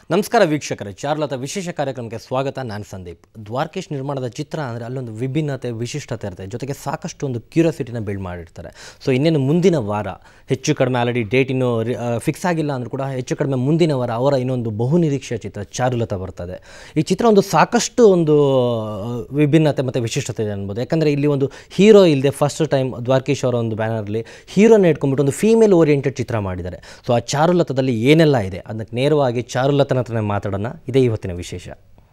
ನಮಸ್ಕಾರ ವೀಕ್ಷಕರೇ ಚಾರ್ಲತಾ ವಿಶೇಷ ಕಾರ್ಯಕ್ರಮಕ್ಕೆ ಸ್ವಾಗತ ನಾನು ಸಂದೀಪ್ ದ್ವಾರಕೇಶ್ ನಿರ್ಮಾಣದ ಚಿತ್ರ ಅಂದರೆ ಅಲ್ಲೊಂದು ವಿಭಿನ್ನತೆ ವಿಶಿಷ್ಟತೆ ಇರುತ್ತೆ ಜೊತೆಗೆ ಸಾಕಷ್ಟು ಒಂದು ಕ್ಯೂರಿಯಾಸಿಟಿನ ಬಿಲ್ಡ್ ಮಾಡಿರ್ತಾರೆ ಸೊ ಇನ್ನೇನು ಮುಂದಿನ ವಾರ ಹೆಚ್ಚು ಕಡಿಮೆ ಆಲ್ರೆಡಿ ಡೇಟ್ ಇನ್ನೂ ಫಿಕ್ಸ್ ಆಗಿಲ್ಲ ಅಂದರೂ ಕೂಡ ಹೆಚ್ಚು ಕಡಿಮೆ ಮುಂದಿನ ವಾರ ಅವರ ಇನ್ನೊಂದು ಬಹುನಿರೀಕ್ಷೆಯ ಚಿತ್ರ ಚಾರುಲತಾ ಬರ್ತದೆ ಈ ಚಿತ್ರ ಒಂದು ಸಾಕಷ್ಟು ಒಂದು ಆ, ವಿಭಿನ್ನತೆ ಮತ್ತು ವಿಶಿಷ್ಟತೆ ಇದೆ ಅನ್ಬೋದು ಯಾಕಂದರೆ ಇಲ್ಲಿ ಒಂದು ಹೀರೋ ಇಲ್ಲದೆ ಫಸ್ಟ್ ಟೈಮ್ ದ್ವಾರಕೇಶ್ ಅವರ ಒಂದು ಬ್ಯಾನರ್ಲಿ ಹೀರೋನ ಇಟ್ಕೊಂಡ್ಬಿಟ್ಟು ಒಂದು ಫೀಮೇಲ್ ಓರಿಯೆಂಟೆಡ್ ಚಿತ್ರ ಮಾಡಿದ್ದಾರೆ ಸೊ ಆ ಚಾರುಲತದಲ್ಲಿ ಏನೆಲ್ಲ ಇದೆ ಅದಕ್ಕೆ ನೇರವಾಗಿ ಚಾರುಲತನ ಹತ್ರನೇ ಮಾತಾಡೋಣ ಇದೇ ಇವತ್ತಿನ ವಿಶೇಷ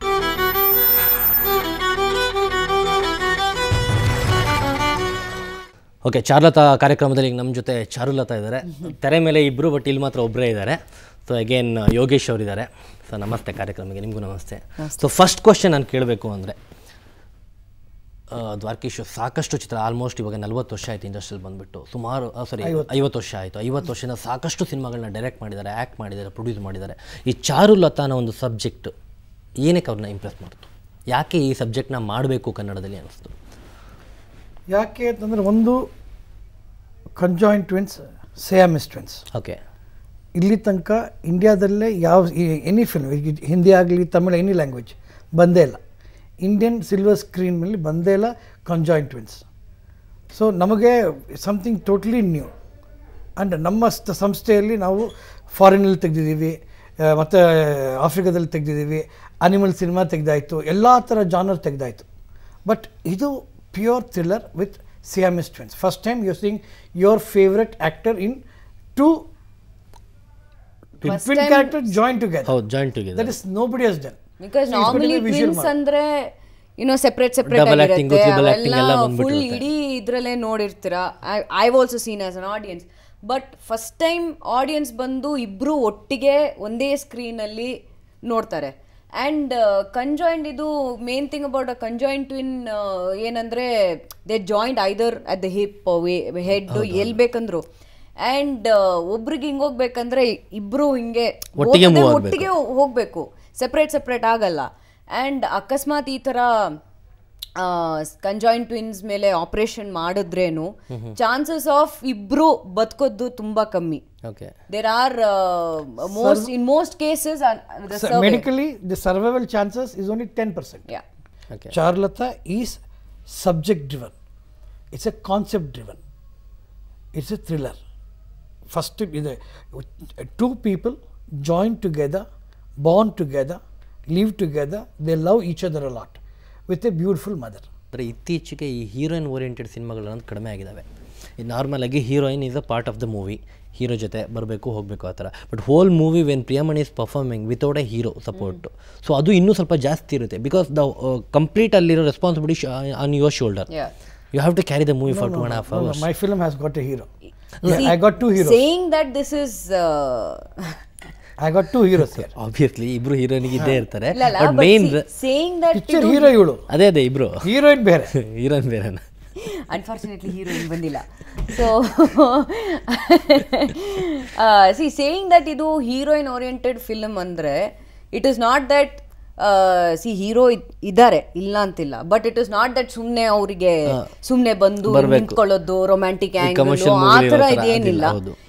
ಓಕೆ ಚಾರುಲತಾ ಕಾರ್ಯಕ್ರಮದಲ್ಲಿ ಈಗ ನಮ್ಮ ಜೊತೆ ಚಾರುಲತಾ ಇದ್ದಾರೆ ತೆರೆ ಮೇಲೆ ಇಬ್ಬರು ಬಟ್ ಇಲ್ಲಿ ಮಾತ್ರ ಒಬ್ಬರೇ ಇದ್ದಾರೆ ಸೊ ಅಗೇನ್ ಯೋಗೇಶ್ ಅವರಿದ್ದಾರೆ ಸೊ ನಮಸ್ತೆ ಕಾರ್ಯಕ್ರಮಕ್ಕೆ ನಿಮಗೂ ನಮಸ್ತೆ ಸೊ ಫಸ್ಟ್ ಕ್ವಶನ್ ನಾನು ಕೇಳಬೇಕು ಅಂದರೆ ದ್ವಾರಕೀಶ್ ಸಾಕಷ್ಟು ಚಿತ್ರ ಆಲ್ಮೋಸ್ಟ್ ಇವಾಗ ನಲ್ವತ್ತು ವರ್ಷ ಆಯಿತು ಇಂಡಸ್ಟ್ರಿಯಲ್ಲಿ ಬಂದುಬಿಟ್ಟು ಸುಮಾರು ಸಾರಿ ಐವತ್ತು ವರ್ಷ ಆಯಿತು ಐವತ್ತು ವರ್ಷದಿಂದ ಸಾಕಷ್ಟು ಸಿನಿಮಾಗಳನ್ನ ಡೈರೆಕ್ಟ್ ಮಾಡಿದ್ದಾರೆ ಆ್ಯಕ್ಟ್ ಮಾಡಿದ್ದಾರೆ ಪ್ರೊಡ್ಯೂಸ್ ಮಾಡಿದ್ದಾರೆ ಈ ಚಾರುಲತಾ ಅನ್ನೋ ಒಂದು ಸಬ್ಜೆಕ್ಟ್ ಏನಕ್ಕೆ ಅವ್ರನ್ನ ಇಂಪ್ರೆಸ್ ಮಾಡ್ತು ಯಾಕೆ ಈ ಸಬ್ಜೆಕ್ಟ್ನ ಮಾಡಬೇಕು ಕನ್ನಡದಲ್ಲಿ ಅನ್ನಿಸ್ತು ಯಾಕೆ ಅಂತಂದರೆ ಒಂದು conjoint twins Siamese twins okay ಇಲ್ಲಿ ತನಕ ಇಂಡಿಯಾದಲ್ಲೇ ಯಾವ ಎನಿ ಫಿಲ್ಮ್ ಹಿಂದಿ ಆಗಲಿ ತಮಿಳು ಎನಿ ಲ್ಯಾಂಗ್ವೇಜ್ ಬಂದೇ ಇಲ್ಲ ಇಂಡಿಯನ್ ಸಿಲ್ವರ್ ಸ್ಕ್ರೀನ್ ಮೇಲೆ ಬಂದೇ ಇಲ್ಲ ಕಂಜಾಯಿಂಟ್ ಟ್ವಿನ್ಸ್ ಸೊ ನಮಗೆ ಸಮಥಿಂಗ್ ಟೋಟ್ಲಿ ನ್ಯೂ ಆ್ಯಂಡ್ ನಮ್ಮ ಸ- ಸಂಸ್ಥೆಯಲ್ಲಿ ನಾವು ಫಾರಿನಲ್ಲಿ ತೆಗೆದಿದ್ದೀವಿ ಮತ್ತು ಆಫ್ರಿಕಾದಲ್ಲಿ ತೆಗೆದಿದ್ದೀವಿ ಅನಿಮಲ್ ಸಿನಿಮಾ ತೆಗೆದಾಯಿತು ಎಲ್ಲ ಥರ ಜಾನರ್ ತೆಗೆದಾಯಿತು ಬಟ್ ಇದು pure thriller with Siamese twins first time you sing your favourite actor in two twin character join together ಹೌದು joint together that is nobody has done because normally twins ಅಂದ್ರೆ you know separate separate Double acting, ಆಗಿರುತ್ತೆ triple acting ಎಲ್ಲ ಅವೆಲ್ಲ ಬಂದ್ಬಿಟ್ಟಿರುತ್ತೆ. Full ಇಡೀ ಇದ್ರಲ್ಲೇ ನೋಡಿರ್ತೀರಾ I also seen as an audience but first time audience ಬಂದು ಇಬ್ರು ಒಟ್ಟಿಗೆ ಒಂದೇ ಸ್ಕ್ರೀನ್ ಅಲ್ಲಿ ನೋಡ್ತಾರೆ ಅಂಡ್ ಕಂಜಾಯಿಂಟ್ ಇದು main thing about uh conjoint twin ಏನಂದ್ರೆ they joint either at the hip head ಎಲ್ ಬೇಕಂದ್ರು ಅಂಡ್ ಒಬ್ರಿಗೆ ಹಿಂಗ್ ಹೋಗ್ಬೇಕಂದ್ರೆ ಇಬ್ರು ಹಿಂಗೆ ಒಟ್ಟಿಗೆ ಹೋಗೋದೇ move ಒಟ್ಟಿಗೆ ಹೋಗ್ಬೇಕು ಸೆಪ್ರೇಟ್ ಸೆಪ್ರೇಟ್ ಆಗಲ್ಲ ಆ್ಯಂಡ್ ಅಕಸ್ಮಾತ್ ಈ ಥರ ಕಂಜಾಯಿಂಟ್ ಟ್ವಿನ್ಸ್ ಮೇಲೆ ಆಪರೇಷನ್ ಮಾಡಿದ್ರೇನು ಚಾನ್ಸಸ್ ಆಫ್ ಇಬ್ರು ಬದುಕೋದು ತುಂಬಾ ಕಮ್ಮಿ okay there are most in most cases medically the survival chances is only 10% okay charlata is subject driven it's a concept driven it's a thriller first ಇದೆ two people join together born together live together they love each other a lot with a beautiful mother ಅಂದರೆ ಇತ್ತೀಚೆಗೆ ಈ heroine oriented ಸಿನಿಮಾಗಳನ್ನೋದು ಕಡಿಮೆ ಆಗಿದ್ದಾವೆ ಈ normal ಆಗಿ heroine is a part of the movie hero ಜೊತೆ ಬರಬೇಕು ಹೋಗಬೇಕು ಆ ಥರ but whole movie when Priyamani is performing without a hero support so ಅದು ಇನ್ನೂ ಸ್ವಲ್ಪ ಜಾಸ್ತಿ ಇರುತ್ತೆ ಬಿಕಾಸ್ ದ ಕಂಪ್ಲೀಟ್ ಅಲ್ಲಿರೋ responsibility on your shoulder Yeah. You have to carry the movie for two and half No, no, hours my film has got a hero Yeah, I got two heroes saying that this is I got two heroes here obviously ಇಬ್ರು ಹೀರೋನಿಗೆ ಇದ್ದೇ ಇರ್ತಾರೆ ಇಲ್ಲ but main saying that picture hero ಇವಳು ಅದೇ ಅದೇ ಇಬ್ರು heroine ಬೇರೆ ಹೀರೋಯಿನ್ ಬೇರೆನ ಅನ್ಫಾರ್ಚುನೇಟ್ಲಿ ಹೀರೋಯಿನ್ ಬಂದಿಲ್ಲ ಸೊ ಸಿ ಸೇಯಿಂಗ್ ದಟ್ ಇದು ಹೀರೋಯಿನ್ ಓರಿಯೆಂಟೆಡ್ ಫಿಲ್ಮ್ ಅಂದ್ರೆ it is not that see hero ಇದ್ದಾರೆ ಇಲ್ಲ ಅಂತಿಲ್ಲ but it is not that ಸುಮ್ನೆ ಅವರಿಗೆ ಸುಮ್ನೆ ಬಂದು ನಿಂತ್ಕೊಳ್ಳೋದು ರೊಮ್ಯಾಂಟಿಕ್ ಆಂಗಲ್ commercial ಆ movie ಥರ ಇರೋ ಥರ ಇದೇನಿಲ್ಲ ಅದಿಲ್ಲ, ಹೌದು.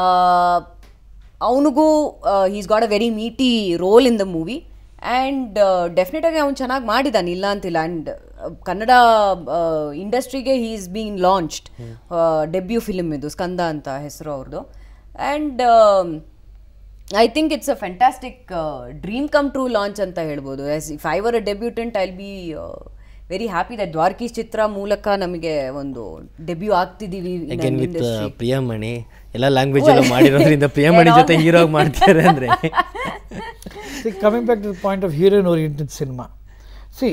ಅವನಿಗೂ he's got a very meaty role in the movie and definite ಆಗಿ ಅವ್ನು ಚೆನ್ನಾಗಿ ಮಾಡಿದ್ದಾನೆ ಇಲ್ಲ ಅಂತಿಲ್ಲ ಆ್ಯಂಡ್ ಕನ್ನಡ ಇಂಡಸ್ಟ್ರಿಗೆ he is been launched debut film ಇದು ಸ್ಕಂದ ಅಂತ ಹೆಸರು ಅವ್ರದ್ದು and I think it's a fantastic dream come true launch ಅಂತ ಹೇಳ್ಬೋದು as if I were a debutante I'll be very happy that Dwarakish's ಚಿತ್ರ ಮೂಲಕ ನಮಗೆ ಒಂದು ಡೆಬ್ಯೂ ಆಗ್ತಿದ್ದೀವಿ ಅಗೇನ್ ವಿತ್ ಪ್ರಿಯಮಣಿ ಎಲ್ಲ ಲ್ಯಾಂಗ್ವೇಜ್ ಎಲ್ಲ ಮಾಡಿರೋದ್ರಿಂದ ಪ್ರಿಯಮಣಿ ಜೊತೆ ಹೀರೋ ಮಾಡ್ತಾರೆ ಅಂದರೆ See, coming back to the point of heroine-oriented cinema. See,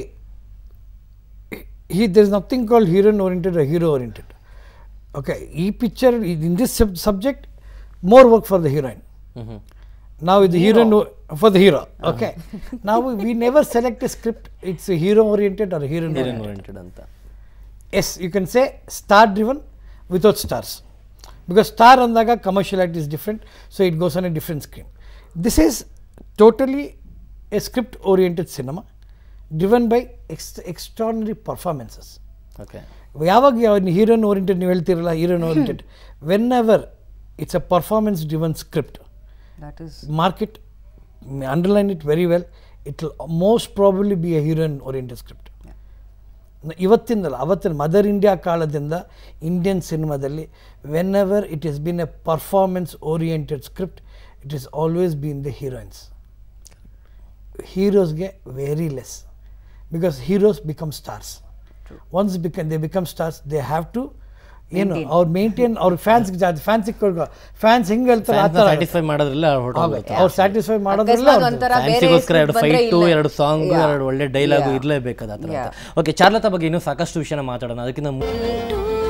he, there's nothing called heroine-oriented or hero-oriented. Okay, e picture in this sub- subject, more work for the heroine. Now the heroine o- for the hero. Okay. now we never select a script. It's a hero-oriented or a heroine-oriented. Oriented ಅಂತ Yes, you can say star-driven without stars. Because star andaga commerciality is different, so it goes on a different screen. This is totally a script-oriented cinema, driven by ex- extraordinary performances. Okay ಯಾವಾಗ ಯಾವ heroine oriented ನೀವು ಹೇಳ್ತಿರಲ್ಲ heroine oriented whenever it's a performance driven script that is market underline it very well it will most probably be a heroine oriented script ಇವತ್ತಿಂದಲ್ಲ ಅವತ್ತಿನ Mother India ಕಾಲದಿಂದ Indian ಸಿನಿಮಾದಲ್ಲಿ whenever it is been a performance oriented script it is always been the heroines ಹೀರೋಸ್ಗೆ very less because heroes become stars once become they become stars they have to ಏನು ಅವ್ರು maintain ಅವ್ರ fans fans fans ಹೆಂಗೆ ಹೇಳ್ತಾರೆ ಆ ಥರ satisfy ಮಾಡೋದ್ರಲ್ಲ ಹೊರಟೋಗುತ್ತೆ ಅವ್ರು ಸ್ಯಾಟಿಸ್ಫೈ ಮಾಡೋದ್ರಲ್ಲ ಅಕಸ್ಮಾತ್ ಒಂಥರ ಬೇರೆ ಫ್ಯಾನ್ಸಿಗೋಸ್ಕರ ಎರಡು script ಬಂದ್ರೆ ಫೈಟು ಇಲ್ಲ. ಎರಡು ಸಾಂಗ್ Yeah. ಎರಡು ಒಳ್ಳೆ ಡೈಲಾಗು ಇರಲೇಬೇಕು ಅದ ಓಕೆ ಚಾರ್ಲತಾ ಬಗ್ಗೆ ಇನ್ನೂ ಸಾಕಷ್ಟು ವಿಷಯನ ಮಾತಾಡೋಣ ಅದಕ್ಕಿಂತ ಮು- to